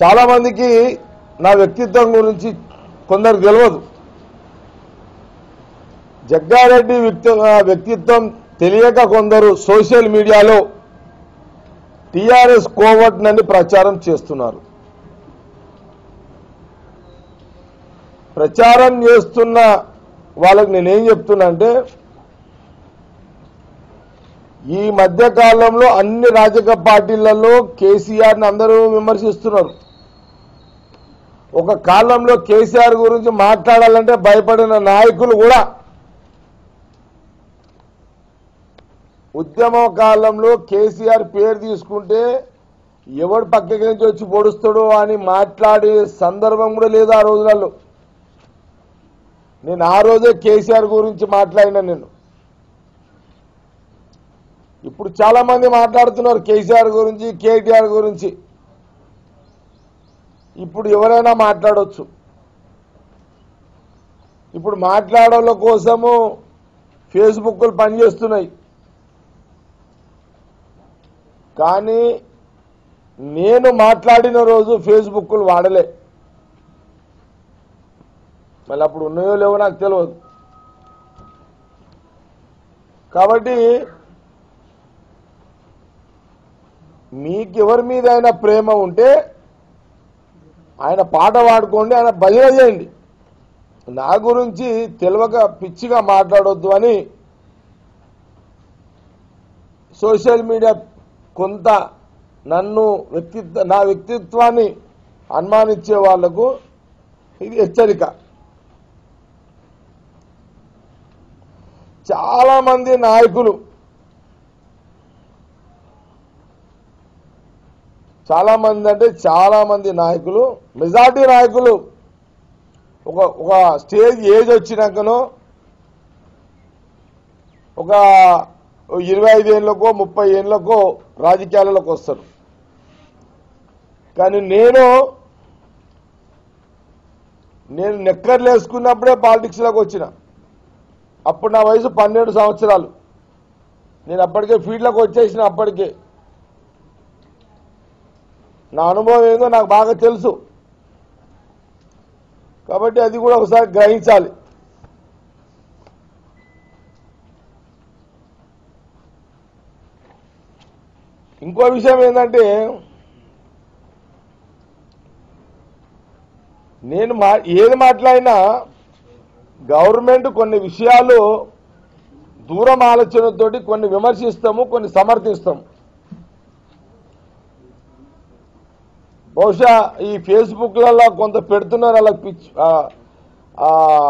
చాలా మందికి నా వ్యక్తిత్వం గురించి కొందరు తెలియదు జగ్గారెడ్డి వ్యక్తి వ్యక్తిత్వం తెలియక కొందరు సోషల్ మీడియాలో టీఆర్ఎస్ కోవట్నని ప్రచారం చేస్తున్నారు ప్రచారం చేస్తున్న వాళ్ళకి నేనేం చెప్తున్నా అంటే ఈ మధ్య కాలంలో అన్ని రాజకీయ పార్టీలలో కేసీఆర్ని అందరూ విమర్శిస్తున్నారు ఒక కాలంలో కేసీఆర్ గురించి మాట్లాడాలంటే భయపడిన నాయకులు కూడా ఉద్యమ కాలంలో కేసీఆర్ పేరు తీసుకుంటే ఎవడు పక్కకి నుంచి వచ్చి పొడుస్తాడో అని మాట్లాడే సందర్భం కూడా లేదు ఆ రోజులలో నేను ఆ రోజే కేసీఆర్ గురించి మాట్లాడినా నేను ఇప్పుడు చాలా మంది మాట్లాడుతున్నారు కేసీఆర్ గురించి కేటీఆర్ గురించి ఇప్పుడు ఎవరైనా మాట్లాడవచ్చు ఇప్పుడు మాట్లాడాల కోసము ఫేస్బుక్లు పనిచేస్తున్నాయి కానీ నేను మాట్లాడిన రోజు ఫేస్బుక్లు వాడలే మళ్ళీ అప్పుడు ఉన్నాయో లేవో నాకు తెలియదు కాబట్టి మీకు ఎవరి మీద అయినా ప్రేమ ఉంటే ఆయన పాట పాడుకోండి ఆయన భజన చేయండి నా గురించి తెలియక పిచ్చిగా మాట్లాడొద్దు అని సోషల్ మీడియా కొంత నన్ను వ్యక్తిత్వ నా వ్యక్తిత్వాన్ని అనుమానించే వాళ్లకు ఇది హెచ్చరిక చాలా మంది నాయకులు చాలా మంది అంటే చాలా మంది నాయకులు మెజార్టీ నాయకులు ఒక ఒక స్టేజ్ ఏజ్ వచ్చినాకనో ఒక ఇరవై ఐదు ఏళ్ళకో ముప్పై ఏళ్ళకో రాజకీయాలలోకి వస్తారు కానీ నేను నేను నెక్కర్లు వేసుకున్నప్పుడే పాలిటిక్స్లోకి వచ్చిన అప్పుడు నా వయసు పన్నెండు సంవత్సరాలు నేను అప్పటికే ఫీల్డ్లోకి వచ్చేసిన అప్పటికే నా అనుభవం ఏందో నాకు బాగా తెలుసు కాబట్టి అది కూడా ఒకసారి గ్రహించాలి ఇంకో విషయం ఏంటంటే నేను మా ఏది మాట్లాడినా గవర్నమెంట్ కొన్ని విషయాలు దూరం ఆలోచనతోటి కొన్ని విమర్శిస్తాము కొన్ని సమర్థిస్తాము బహుశా ఈ ఫేస్బుక్లలో కొంత పెడుతున్నారు అలా పిచ్ ఆ, ఆ,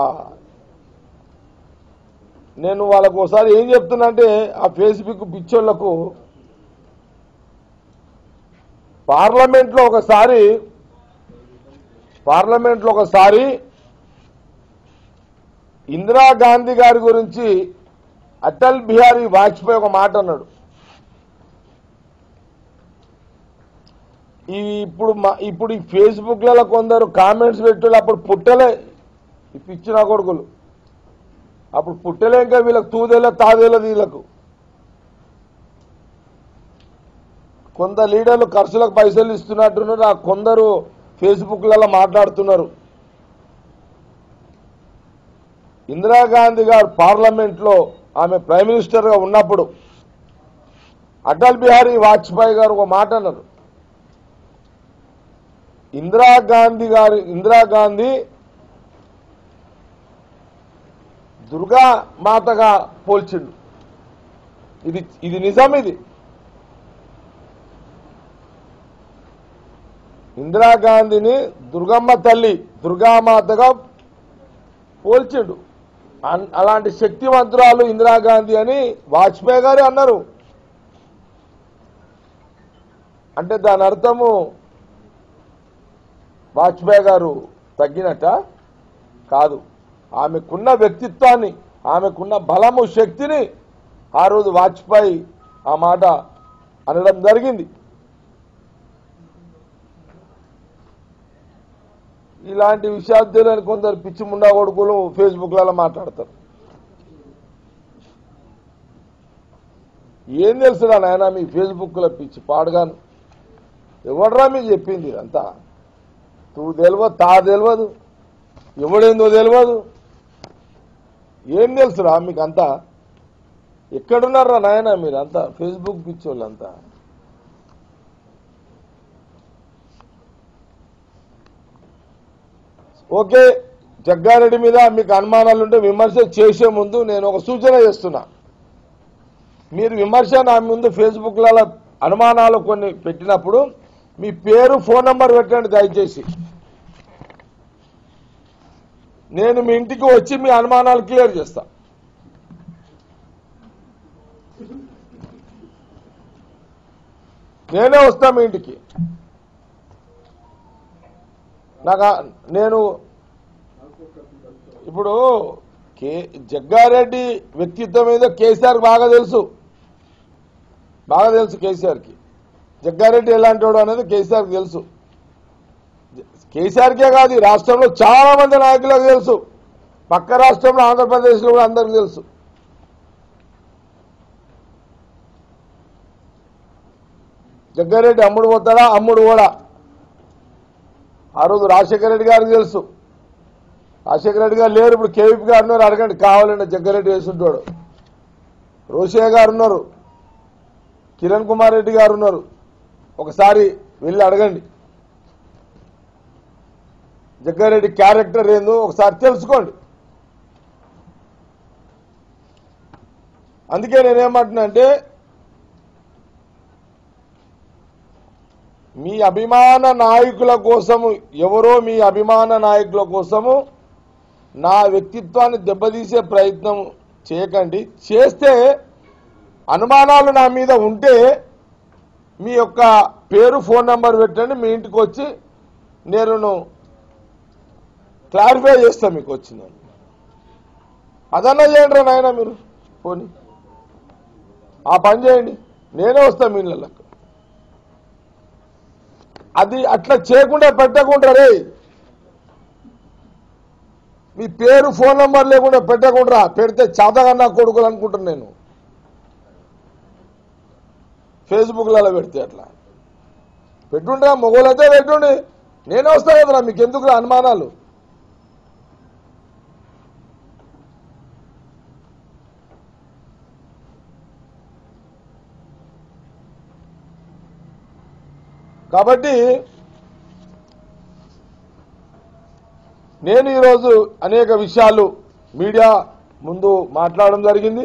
నేను వాళ్ళకు ఒకసారి ఏం చెప్తున్నా అంటే ఆ ఫేస్బుక్ పిచ్చోళ్లకు పార్లమెంట్లో ఒకసారి పార్లమెంట్లో ఒకసారి ఇందిరాగాంధీ గారి గురించి అటల్ బిహారీ వాజ్పేయి ఒక మాట అన్నాడు ఈ ఇప్పుడు మా ఇప్పుడు ఈ ఫేస్బుక్లలో కొందరు కామెంట్స్ పెట్టారు అప్పుడు పుట్టలే ఈ పిచ్చిన కొడుకులు అప్పుడు పుట్టలే ఇంకా వీళ్ళకి తూదేల తాదేలది వీళ్ళకు కొంత లీడర్లు ఖర్చులకు పైసలు ఇస్తున్నట్టున్నారు ఆ కొందరు ఫేస్బుక్లలో మాట్లాడుతున్నారు ఇందిరాగాంధీ గారు పార్లమెంట్లో ఆమె ప్రైమ్ మినిస్టర్గా ఉన్నప్పుడు అటల్ బిహారీ వాజ్పేయి గారు ఒక మాట అన్నారు ఇందిరాగాంధీ గారి ఇందిరాగాంధీ దుర్గా మాతగా పోల్చిండు ఇది ఇది నిజం ఇది ఇందిరాగాంధీని దుర్గమ్మ తల్లి దుర్గామాతగా పోల్చిండు అన్- అలాంటి శక్తివంతురాలు ఇందిరాగాంధీ అని వాజ్పేయి గారు అన్నారు అంటే దాని అర్థము వాజ్పేయి గారు తగ్గినట్ట కాదు ఆమెకున్న వ్యక్తిత్వాన్ని ఆమెకున్న బలము శక్తిని ఆ రోజు వాజ్పేయి ఆ మాట అనడం జరిగింది ఇలాంటి విషయాలు తెలియని కొందరు పిచ్చి ముండా కొడుకులు ఫేస్బుక్లలో మాట్లాడతారు ఏం తెలుసురా నాయన మీ ఫేస్బుక్లో పిచ్చి పాడగాను ఎవడరా మీకు చెప్పింది అంతా తూ తెలియదు తా తెలియదు ఎవడేందో తెలియదు ఏం తెలుసురా మీకు అంతా ఎక్కడున్నారా నాయన మీరు అంతా ఫేస్బుక్ పిచ్చోళ్ళంతా ఓకే జగ్గారెడ్డి మీద మీకు అనుమానాలు ఉంటే విమర్శ చేసే ముందు నేను ఒక సూచన చేస్తున్నా మీరు విమర్శ నా ముందు ఫేస్బుక్లలో అనుమానాలు కొన్ని పెట్టినప్పుడు మీ పేరు ఫోన్ నంబర్ పెట్టండి దయచేసి నేను మీ ఇంటికి వచ్చి మీ అనుమానాలు క్లియర్ చేస్తా నేనే వస్తా మీ ఇంటికి నాకు ఆ- నేను ఇప్పుడు కే జగ్గారెడ్డి వ్యక్తిత్వం ఏదో కేసీఆర్ బాగా తెలుసు బాగా తెలుసు కేసీఆర్కి జగ్గారెడ్డి ఎలాంటి వాడు అనేది కేసీఆర్కి తెలుసు కేసీఆర్కే కాదు ఈ రాష్ట్రంలో చాలా మంది నాయకులకు తెలుసు పక్క రాష్ట్రంలో ఆంధ్రప్రదేశ్లో కూడా అందరికి తెలుసు జగ్గారెడ్డి అమ్ముడు పోతాడా అమ్ముడు కూడా ఆ రోజు రాజశేఖర రెడ్డి గారికి తెలుసు రాజశేఖర రెడ్డి గారు లేరు ఇప్పుడు కేవీపీ గారు ఉన్నారు అడగండి కావాలండి జగ్గారెడ్డి వేసుంటాడు రోషయ్య గారు ఉన్నారు కిరణ్ కుమార్ రెడ్డి గారు ఉన్నారు ఒకసారి వెళ్ళి అడగండి జగ్గారెడ్డి క్యారెక్టర్ ఏందో ఒకసారి తెలుసుకోండి అందుకే నేనేమంటున్నా అంటే మీ అభిమాన నాయకుల కోసము ఎవరో మీ అభిమాన నాయకుల కోసము నా వ్యక్తిత్వాన్ని దెబ్బతీసే ప్రయత్నం చేయకండి చేస్తే అనుమానాలు నా మీద ఉంటే మీ యొక్క పేరు ఫోన్ నంబర్ పెట్టండి మీ ఇంటికి వచ్చి నేను క్లారిఫై చేస్తాను మీకు వచ్చిందని అదన్నా చేయండి రా నాయన మీరు పోనీ ఆ పని చేయండి నేనే వస్తాను మీ ఇళ్ళకి అది అట్లా చేయకుండా పెట్టకుండా రే మీ పేరు ఫోన్ నంబర్ లేకుండా పెట్టకుండా పెడితే చాతగన్నా కొడుకులు అనుకుంటాను నేను ఫేస్బుక్లలో పెడితే అట్లా పెట్టుండ్రా మొగోలైతే పెట్టుండి నేనే వస్తా కదరా మీకు ఎందుకు అనుమానాలు కాబట్టి నేను ఈరోజు అనేక విషయాలు మీడియా ముందు మాట్లాడడం జరిగింది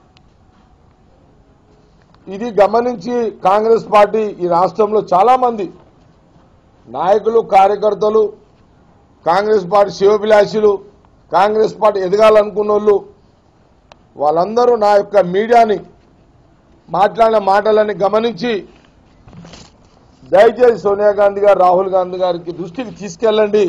ఇది గమనించి కాంగ్రెస్ పార్టీ ఈ రాష్ట్రంలో చాలా మంది నాయకులు కార్యకర్తలు కాంగ్రెస్ పార్టీ శివభిలాషులు కాంగ్రెస్ పార్టీ ఎదగాలనుకున్న వాళ్ళు వాళ్ళందరూ నా యొక్క మీడియాని మాట్లాడిన మాటలని గమనించి దయచేసి సోనియా గాంధీ గారు రాహుల్ గాంధీ గారికి దృష్టికి తీసుకెళ్ళండి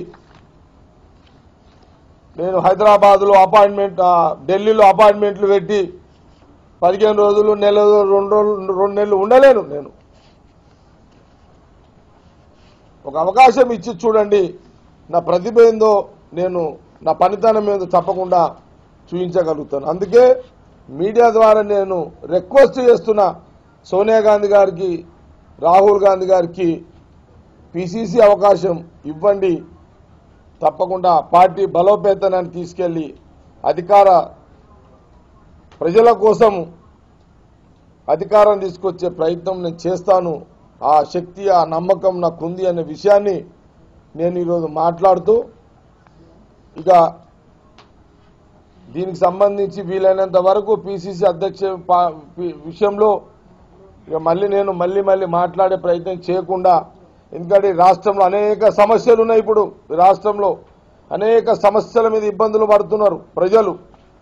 నేను హైదరాబాద్లో అపాయింట్మెంట్ ఆ, ఢిల్లీలో అపాయింట్మెంట్లు పెట్టి పదిహేను రోజులు నెల రెండు రోజులు రెండు నెలలు ఉండలేను నేను ఒక అవకాశం ఇచ్చి చూడండి నా ప్రతిభ ఏందో నేను నా పనితనం ఏందో తప్పకుండా చూపించగలుగుతాను అందుకే మీడియా ద్వారా నేను రిక్వెస్ట్ చేస్తున్నా సోనియా గాంధీ గారికి రాహుల్ గాంధీ గారికి పిసిసి అవకాశం ఇవ్వండి తప్పకుండా పార్టీ బలోపేతనాన్ని తీసుకెళ్లి అధికార ప్రజల కోసం అధికారం తీసుకొచ్చే ప్రయత్నం నేను చేస్తాను ఆ శక్తి ఆ నమ్మకం నాకుంది అనే విషయాన్ని నేను ఈరోజు మాట్లాడుతూ ఇక దీనికి సంబంధించి వీలైనంత వరకు పిసిసి అధ్యక్ష పా- పి- విషయంలో ఇక మళ్ళీ నేను మళ్ళీ మళ్ళీ మాట్లాడే ప్రయత్నం చేయకుండా ఎందుకంటే ఈ రాష్ట్రంలో అనేక సమస్యలు ఉన్నాయి ఇప్పుడు ఈ రాష్ట్రంలో అనేక సమస్యల మీద ఇబ్బందులు పడుతున్నారు ప్రజలు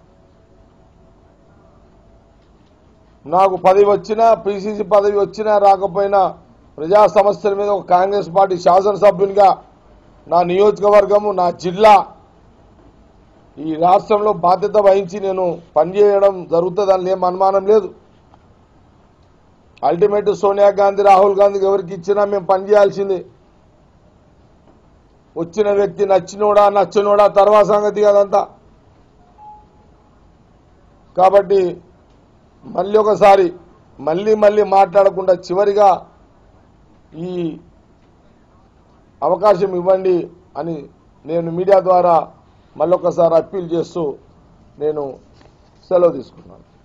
నాకు పదవి వచ్చినా పిసిసి పదవి వచ్చినా రాకపోయినా ప్రజా సమస్యల మీద ఒక కాంగ్రెస్ పార్టీ శాసనసభ్యునిగా నా నియోజకవర్గము నా జిల్లా ఈ రాష్ట్రంలో బాధ్యత వహించి నేను పనిచేయడం జరుగుతుంది అని ఏం అనుమానం లేదు అల్టిమేట్ సోనియా గాంధీ రాహుల్ గాంధీకి ఎవరికి ఇచ్చినా మేము పనిచేయాల్సిందే వచ్చిన వ్యక్తి నచ్చినోడా నచ్చినోడా తర్వాత సంగతి అదంతా కాబట్టి మళ్ళీ ఒకసారి మళ్ళీ మళ్ళీ మాట్లాడకుండా చివరిగా ఈ అవకాశం ఇవ్వండి అని నేను మీడియా ద్వారా మళ్ళొకసారి అప్పీల్ చేస్తూ నేను సెలవు తీసుకున్నాను